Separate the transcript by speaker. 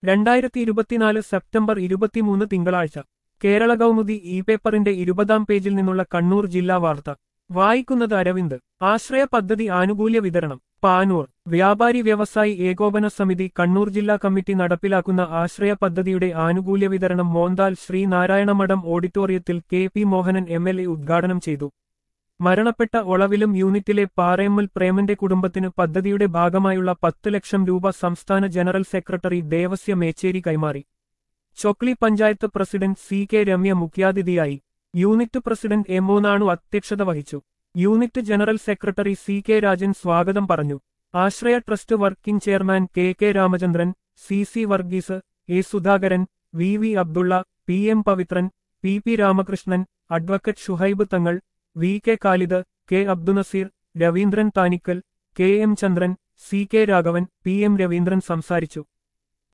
Speaker 1: രണ്ടായിരത്തി ഇരുപത്തിനാല് സെപ്റ്റംബർ ഇരുപത്തിമൂന്ന് തിങ്കളാഴ്ച കേരള കൗമുദി ഇ പേപ്പറിന്റെ ഇരുപതാം പേജിൽ നിന്നുള്ള കണ്ണൂർ ജില്ലാ വാർത്ത വായിക്കുന്നത് അരവിന്ദ് ആശ്രയ പദ്ധതി ആനുകൂല്യ വിതരണം പാനൂർ വ്യാപാരി വ്യവസായി ഏകോപന സമിതി കണ്ണൂർ ജില്ലാ കമ്മിറ്റി നടപ്പിലാക്കുന്ന ആശ്രയ പദ്ധതിയുടെ ആനുകൂല്യ വിതരണം മോന്താൽ ശ്രീനാരായണമഠം ഓഡിറ്റോറിയത്തിൽ K P Mohanan M L A ഉദ്ഘാടനം ചെയ്തു മരണപ്പെട്ട ഒളവിലും യൂണിറ്റിലെ പാറയമ്മൽ പ്രേമന്റെ കുടുംബത്തിന് പദ്ധതിയുടെ ഭാഗമായുള്ള പത്ത് ലക്ഷം രൂപ സംസ്ഥാന ജനറൽ സെക്രട്ടറി ദേവസ്യ മേച്ചേരി കൈമാറി Chokli panchayat president C K Ramya മുഖ്യാതിഥിയായി യൂണിറ്റ് പ്രസിഡന്റ് എം നാണു അധ്യക്ഷത വഹിച്ചു unit general secretary C K Rajan സ്വാഗതം പറഞ്ഞു Ashraya trust working chairman K K Ramachandran C C Varghese A Sudhakaran V V Abdulla P M Pavithran P P Ramakrishnan advocate Shuhaib Thangal V K Khalid K Abdunasir Raveendran Thanikkal K M Chandran C K Raghavan P M Raveendran സംസാരിച്ചു